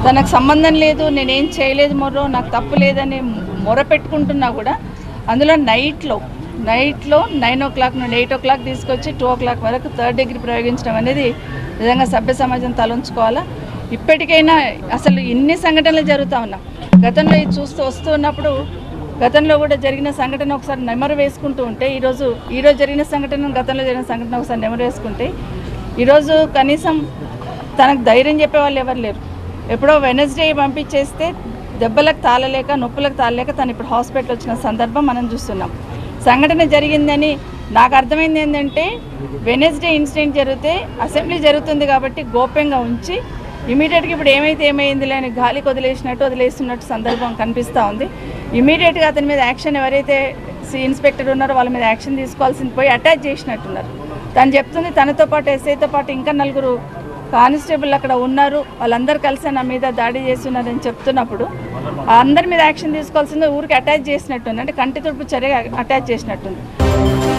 తనకు సంబంధం లేదు నేనేం చేయలేదు మొర్రో నాకు తప్పు లేదని మొర పెట్టుకుంటున్నా కూడా అందులో నైట్లో నైట్లో నైన్ ఓ క్లాక్ నుండి ఎయిట్ ఓ క్లాక్ తీసుకొచ్చి టూ ఓ క్లాక్ వరకు థర్డ్ డిగ్రీ ప్రయోగించడం అనేది నిజంగా సభ్య సమాజం తలంచుకోవాలా ఇప్పటికైనా అసలు ఇన్ని సంఘటనలు జరుగుతూ ఉన్నా గతంలో ఇది చూస్తూ వస్తూ ఉన్నప్పుడు గతంలో కూడా జరిగిన సంఘటన ఒకసారి నెమరు వేసుకుంటూ ఉంటే ఈరోజు ఈరోజు జరిగిన సంఘటన గతంలో జరిగిన సంఘటన ఒకసారి నెమరు వేసుకుంటే ఈరోజు కనీసం తనకు ధైర్యం చెప్పే వాళ్ళు ఎవరు లేరు ఎప్పుడో వెనస్డే పంపించేస్తే దెబ్బలకు తాళలేక నొప్పులకు తాళలేక తను ఇప్పుడు హాస్పిటల్ వచ్చిన సందర్భం మనం చూస్తున్నాం సంఘటన జరిగిందని నాకు అర్థమైంది ఏంటంటే వెనస్డే ఇన్సిడెంట్ జరిగితే అసెంబ్లీ జరుగుతుంది కాబట్టి గోప్యంగా ఉంచి ఇమీడియట్గా ఇప్పుడు ఏమైతే ఏమైందిలే అని గాలికి వదిలేసినట్టు వదిలేస్తున్నట్టు సందర్భం కనిపిస్తూ ఉంది ఇమీడియట్గా అతని మీద యాక్షన్ ఎవరైతే సి ఇన్స్పెక్టర్ ఉన్నారో వాళ్ళ మీద యాక్షన్ తీసుకోవాల్సింది పోయి అటాచ్ చేసినట్టున్నారు తను చెప్తుంది తనతో పాటు ఎస్ఐతో పాటు ఇంకా నలుగురు కానిస్టేబుల్ అక్కడ ఉన్నారు వాళ్ళందరూ కలిసి నా మీద దాడి చేస్తున్నారని చెప్తున్నప్పుడు ఆ అందరి మీద యాక్షన్ తీసుకోవాల్సింది ఊరికి అటాచ్ చేసినట్టుంది అంటే కంటి తుడుపు చర్య అటాచ్ చేసినట్టుంది